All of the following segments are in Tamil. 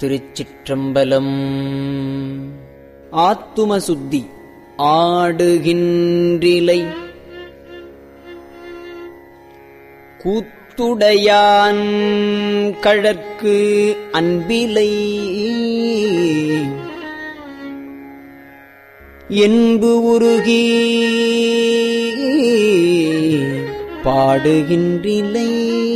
திருச்சிற்றம்பலம் ஆத்தும சுத்தி ஆடுகின்றிலை கூத்துடையான் கழற்கு அன்பிலை என்பு உருகி பாடுகின்றிலை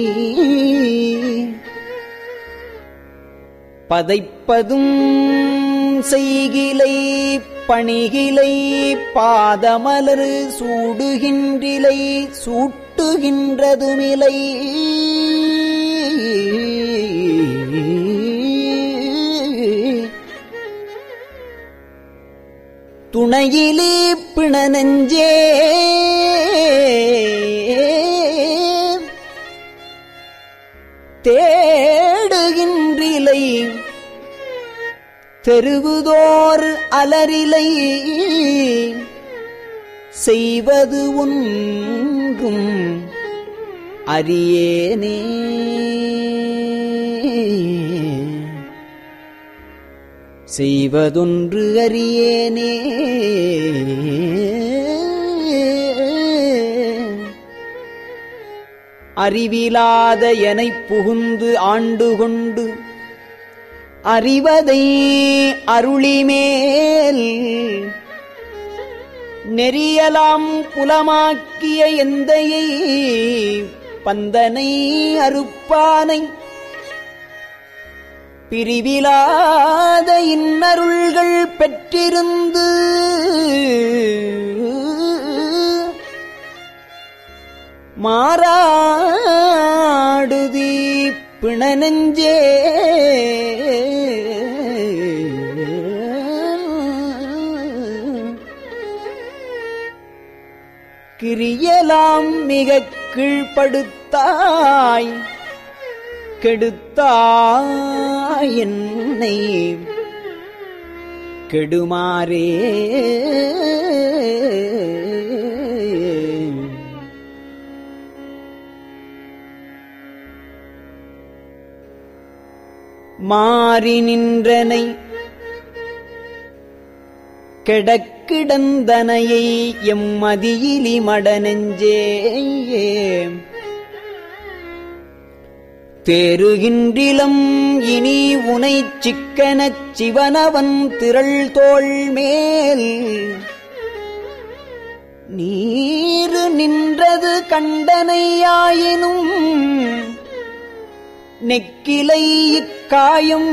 பதைப்பதும் செய்கிலை பணிகிலை பாதமலர் சூடுகின்றிலை சூட்டுகின்றதுமிலை துணையிலே பிண நெஞ்சே தேடுகின்றிலை தெருவுதோர் அலரிலை செய்வது ஒன்றும் அறியேனே செய்வதொன்று அறியேனே அறிவிலாத எனைப் புகுந்து ஆண்டு கொண்டு அறிவதை அருளிமேல் நெறியலாம் புலமாக்கிய எந்தையை பந்தனை அறுப்பானை பிரிவிலாத இன்னருள்கள் பெற்றிருந்து மாறாடுதி பிணநெஞ்சே கிரியலாம் மிக கீழ்ப்படுத்தாய் கெடுத்தாய் என்னை கெடுமாறே மாறி நின்றனை கெடக்கிடந்தனையை எம்மதியிலி மடனெஞ்சே தேருகின்றிலம் இனி உனை சிக்கனச் சிவனவன் திரள் தோள் மேல் நீரு நின்றது கண்டனையாயினும் நெக்கிலை இக்காயும்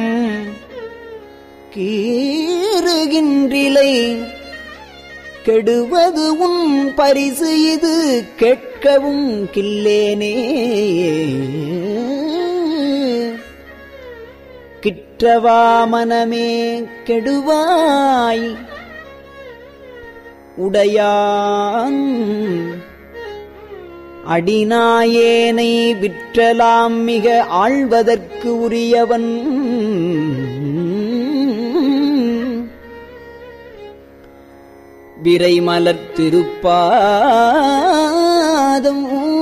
கீறுகின்றிலை கெடுவது உன் பரிசு இது கேட்கவும் கில்லேனே கிற்றவா மனமே கெடுவாய் உடையான் அடிநாயேனை விற்றலாம் மிக ஆழ்வதற்கு உரியவன் விரைமலர் திருப்பாதம்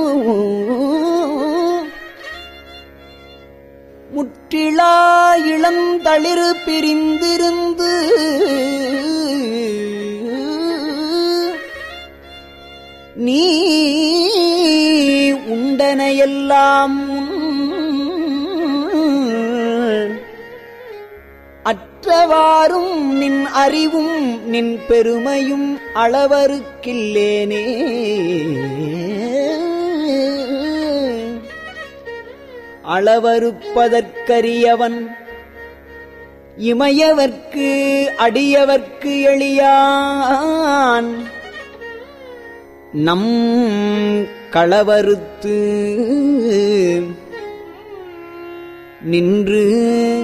முற்றிலா இளம் தளிர் பிரிந்திருந்து நீ உண்டனையெல்லாம் அற்றவாறும் நின் அறிவும் நின் பெருமையும் அளவருக்கில்லேனே அளவறுப்பதற்கரியவன் இமையவர்க்கு அடியவர்க்கு எளியான் நம் களவறுத்து நின்று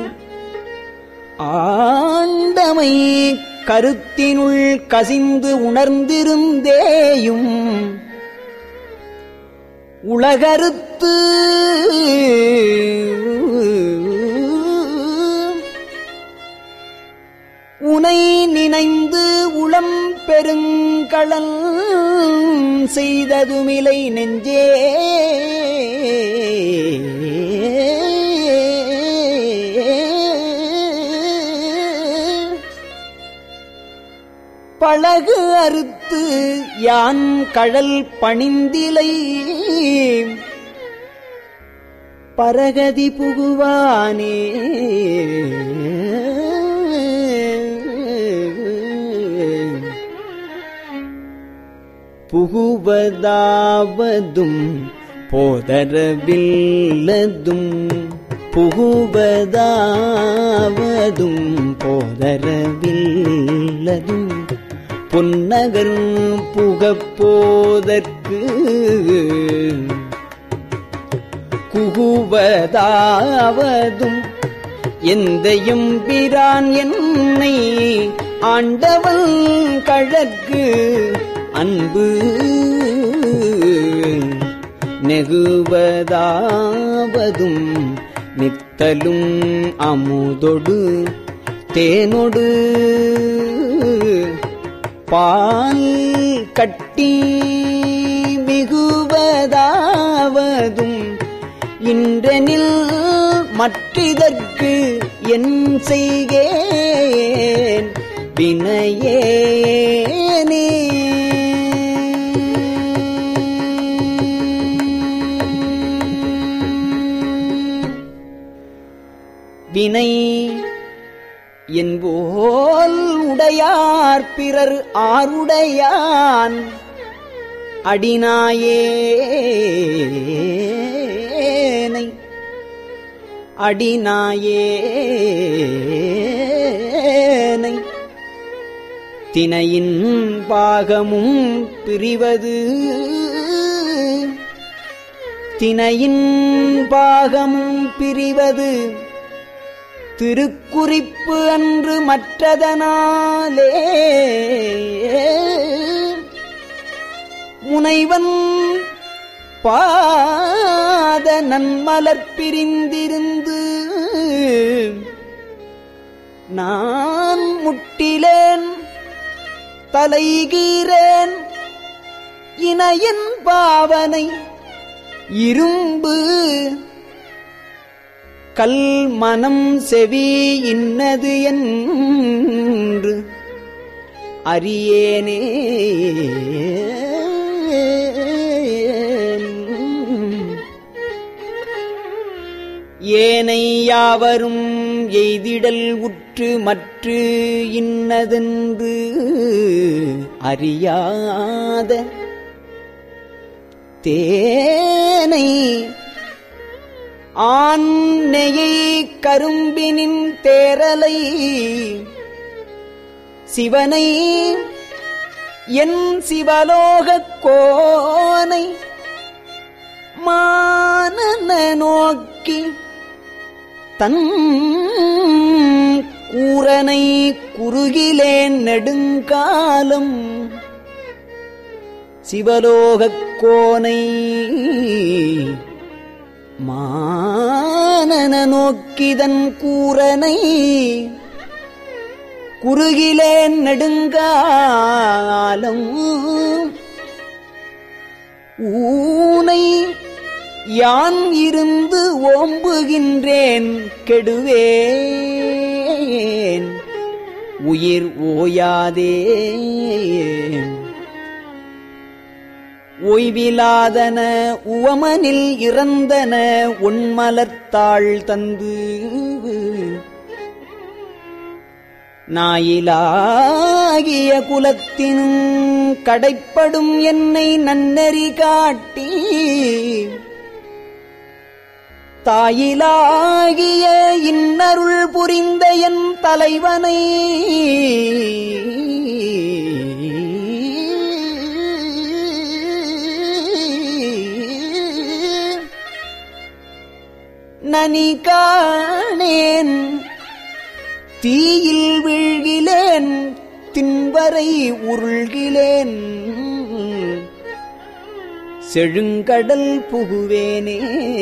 ஆண்டமை கருத்தினுள் கசிந்து உணர்ந்திருந்தேயும் உலகறுத்து உனை நினைந்து உளம் பெருங்களல் செய்ததுமிலை நெஞ்சே உலகு அறுத்து யான் கழல் பணிந்திலை பரகதி புகுவானே புகுவதாவதும் போதரவில்லதும் புகுவதாவதும் போதரவில்லதும் பொன்னகர் புகப்போதற்கு குகுவதாவதும் எந்தையும் பிரான் என்னை ஆண்டவன் கழற்கு அன்பு நெகுவதாவதும் நித்தலும் அமுதொடு தேனொடு பால் கட்டி மிகுவதாவதும் இன்றனில் மற்றிதற்கு என் செய்கேன் வினையேனே வினை என்போல் உடையார் பிறர் ஆருடையான் அடிநாயேனை அடிநாயேனை தினையின் பாகமும் பிரிவது தினையின் பாகமும் பிரிவது திருக்குறிப்பு அன்று மற்றதனாலே முனைவன் பாத நன்மலர் பிரிந்திருந்து நான் முட்டிலேன் தலைகீரேன் இணையின் பாவனை இரும்பு கல் மனம் செவி இன்னது என்று அறியேனே ஏனை யாவரும் எய்திடல் உற்று மற்று இன்னதென்று அறியாத தேனை ஆண்நெயை கரும்பினின் தேரலை சிவனை என் சிவலோகக் கோனை மானன நோக்கி தன் கூரனை குறுகிலேன் நெடுங்காலம் சிவலோகக் கோனை மானன நோக்கிதன் கூரனை குறுகிலேன் நெடுங்காலம் ஊனை யான் இருந்து ஓம்புகின்றேன் கெடுவேன் உயிர் ஓயாதே ஓய்விலாதன உவமனில் இறந்தன உண்மலத்தாள் தந்து நாயிலாகிய குலத்தினும் கடைப்படும் என்னை நன்னெறி காட்டி தாயிலாகிய இன்னருள் புரிந்த என் தலைவனை நனி காணேன் தீயில் வீழ்கிலேன் தின்வரை உருள்கிலேன் செழுங்கடல் புகுவேனே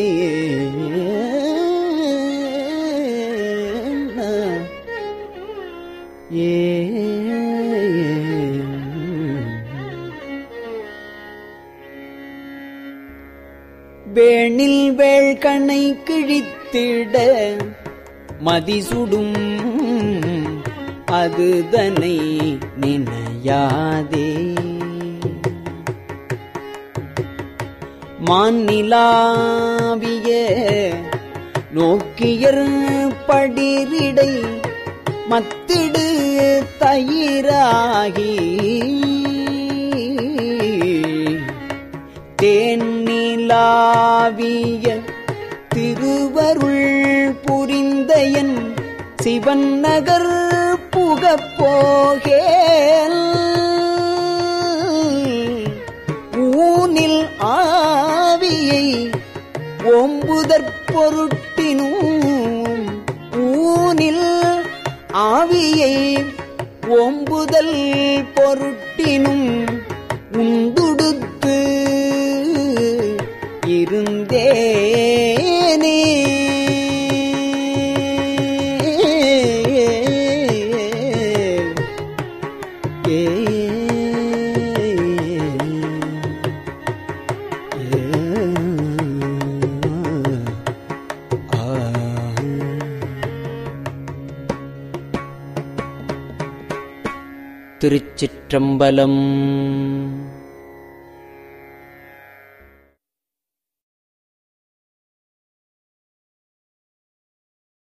வேணில் வேள்கணை கிழித்திட மதிசுடும் அதுதனை நினையாதே மாநிலாவிய நோக்கியர் படிரிடை மத்திடு தயிராகி தேன்நிலாவிய திருவருள் புரிந்தயன் சிவன் நகர் புகப்போகேல் ஊனில் ஆவியை ஓம்புதற் பொருட்டினும் ஊனில் ஆவியை ஓம்புதல் பொருட்டினும் உண்டுடுத்து இருந்தேனே ஏ திருச்சிற்றம்பலம்